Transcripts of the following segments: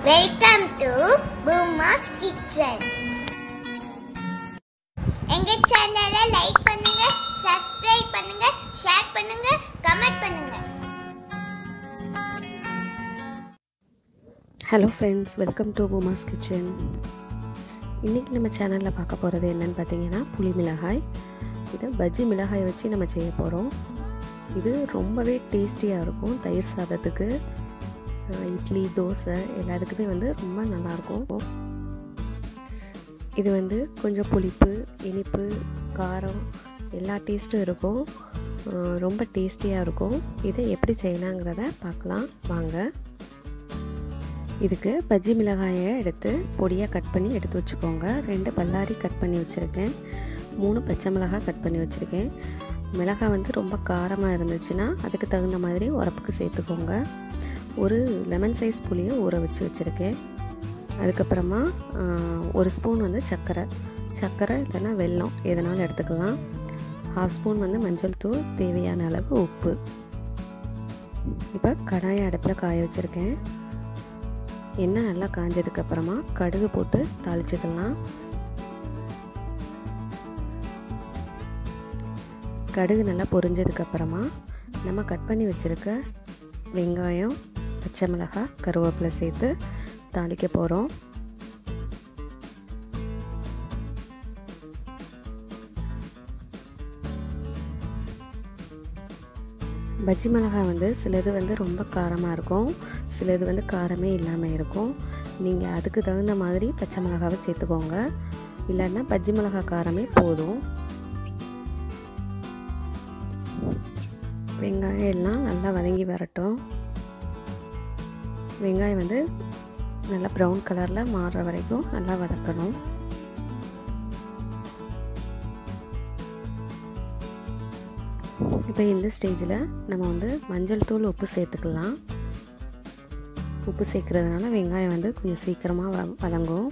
welcome to Pooma's kitchen எங்க சேனலை like பண்ணுங்க சப்ஸ்கிரைப் பண்ணுங்க ஷேர் பண்ணுங்க கமெண்ட் பண்ணுங்க hello friends welcome to Pooma's kitchen இன்றைக்கி நம்ம சேனலில் பார்க்க போகிறது என்னன்னு பார்த்தீங்கன்னா புளி மிளகாய் இதை பஜ்ஜி மிளகாய் வச்சு நம்ம செய்ய போகிறோம் இது ரொம்பவே டேஸ்டியாக இருக்கும் தயிர் சாதத்துக்கு அஹ், இட்லி தோசை எல்லாத்துக்குமே வந்து ரொம்ப நல்லாயிருக்கும் இது வந்து கொஞ்சம் புளிப்பு இனிப்பு காரம் எல்லா டேஸ்ட்டும் இருக்கும் அஹ், ரொம்ப டேஸ்டியாக இருக்கும் இதை எப்படி செய்யலாங்கிறத பார்க்கலாம் வாங்க இதுக்கு பஜ்ஜி மிளகாயை எடுத்து பொடியாக கட் பண்ணி எடுத்து வச்சுக்கோங்க ரெண்டு பல்லாரி கட் பண்ணி வச்சுருக்கேன் மூணு பச்சை மிளகாய் கட் பண்ணி வச்சுருக்கேன் மிளகாய் வந்து ரொம்ப காரமாக இருந்துச்சுன்னா அதுக்கு தகுந்த மாதிரி உரப்புக்கு சேர்த்துக்கோங்க ஒரு லெமன் சைஸ் புளியை ஊற வச்சு வச்சுருக்கேன் அதுக்கப்புறமா ஆஹ், ஒரு ஸ்பூன் வந்து சர்க்கரை சர்க்கரை இல்லைன்னா வெல்லம் எதனாலும் எடுத்துக்கலாம் ஹாஃப் ஸ்பூன் வந்து மஞ்சள் தூள் தேவையான அளவு உப்பு இப்போ கடாயை அடுப்பில் காய வச்சுருக்கேன் எண்ணெய் நல்லா காஞ்சதுக்கு அப்புறமா கடுகு போட்டு தாளிச்சுக்கலாம் கடுகு நல்லா பொரிஞ்சதுக்கு அப்புறமா நம்ம கட் பண்ணி வச்சுருக்க வெங்காயம் பச்சை மிளகாய் கருவேப்பிலை சேர்த்து தாளிக்க போகிறோம் பஜ்ஜி மிளகாய் வந்து சிலது வந்து ரொம்ப காரமாக இருக்கும் சிலது வந்து காரமே இல்லாமல் இருக்கும் நீங்கள் அதுக்கு தகுந்த மாதிரி பச்சை மிளகாவை சேர்த்துக்கோங்க இல்லைன்னா பஜ்ஜி மிளகாய் காரமே போதும் வெங்காயம் எல்லாம் நல்லா வதங்கி வரட்டும் வெங்காயம் வந்து நல்லா ப்ரௌன் கலரில் மாறுற வரைக்கும் நல்லா வதக்கணும் இப்போ இந்த ஸ்டேஜில் நம்ம வந்து மஞ்சள் தூள் உப்பு சேர்த்துக்கலாம் உப்பு சேர்க்கறதுனால வெங்காயம் வந்து கொஞ்சம் சீக்கிரமாக வ வதங்கும்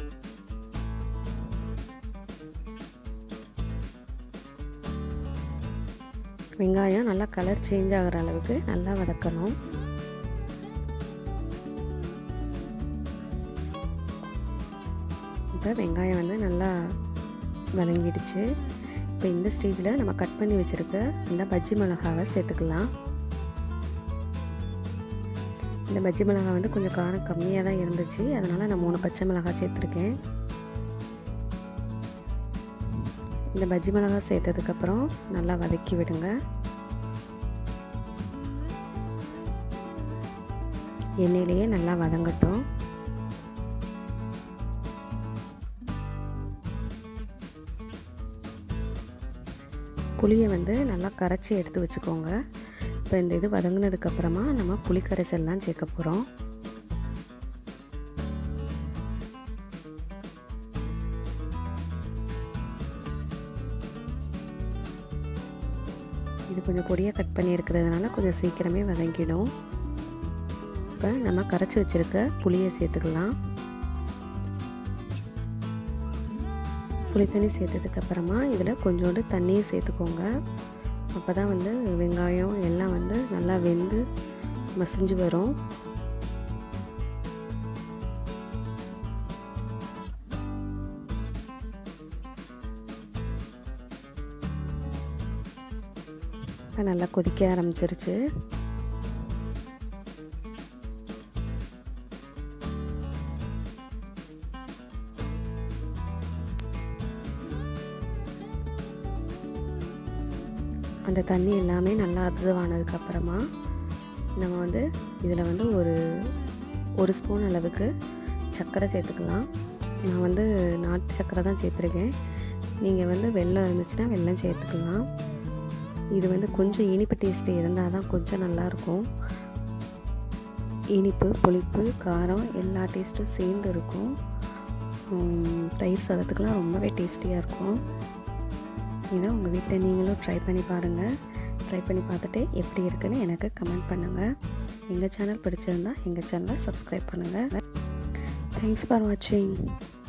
வெங்காயம் நல்லா கலர் சேஞ்ச் ஆகிற அளவுக்கு நல்லா வதக்கணும் இப்போ வெங்காயம் வந்து நல்லா வதங்கிடுச்சு இப்போ இந்த ஸ்டேஜில் நம்ம கட் பண்ணி வச்சுருக்க இந்த பஜ்ஜி மிளகாவை சேர்த்துக்கலாம் இந்த பஜ்ஜி மிளகாய் வந்து கொஞ்சம் காரம் கம்மியாக தான் இருந்துச்சு அதனால் நான் மூணு பச்சை மிளகாய் சேர்த்துருக்கேன் இந்த பஜ்ஜி மிளகாய் சேர்த்ததுக்கப்புறம் நல்லா வதக்கி விடுங்க எண்ணெயிலேயே நல்லா வதங்கட்டும் புளியை வந்து நல்லா கரைச்சி எடுத்து வச்சுக்கோங்க இப்போ இந்த இது வதங்கினதுக்கப்புறமா நம்ம புளி கரைசல்லாம் சேர்க்க போகிறோம் இது கொஞ்சம் பொடியாக கட் பண்ணி இருக்கிறதுனால கொஞ்சம் சீக்கிரமே வதங்கிடும் இப்போ நம்ம கரைச்சி வச்சுருக்க புளியை சேர்த்துக்கலாம் புளி தண்ணி சேர்த்ததுக்கப்புறமா இதில் கொஞ்சோண்டு தண்ணியும் சேர்த்துக்கோங்க அப்போ தான் வந்து வெங்காயம் எல்லாம் வந்து நல்லா வெந்து மசிஞ்சு வரும் இப்போ நல்லா கொதிக்க ஆரம்பிச்சிருச்சு அந்த தண்ணி எல்லாமே நல்லா அப்சர்வ் ஆனதுக்கப்புறமா நம்ம வந்து இதில் வந்து ஒரு ஒரு ஸ்பூன் அளவுக்கு சர்க்கரை சேர்த்துக்கலாம் நான் வந்து நாட்டு சர்க்கரை தான் சேர்த்துருக்கேன் நீங்கள் வந்து வெல்லம் இருந்துச்சுன்னா வெல்லம் சேர்த்துக்கலாம் இது வந்து கொஞ்சம் இனிப்பு டேஸ்ட்டு இருந்தால் தான் கொஞ்சம் நல்லாயிருக்கும் இனிப்பு புளிப்பு காரம் எல்லா டேஸ்ட்டும் சேர்ந்து இருக்கும் உம், தயிர் சாதத்துக்கெலாம் ரொம்பவே டேஸ்டியாக இருக்கும் இதை உங்கள் வீட்டில் நீங்களும் ட்ரை பண்ணி பாருங்கள் ட்ரை பண்ணி பார்த்துட்டு எப்படி இருக்குன்னு எனக்கு கமெண்ட் பண்ணுங்கள் எங்கள் சேனல் பிடிச்சிருந்தா எங்கள் சேனலை சப்ஸ்கிரைப் பண்ணுங்கள் தேங்க்ஸ் ஃபார் வாட்சிங்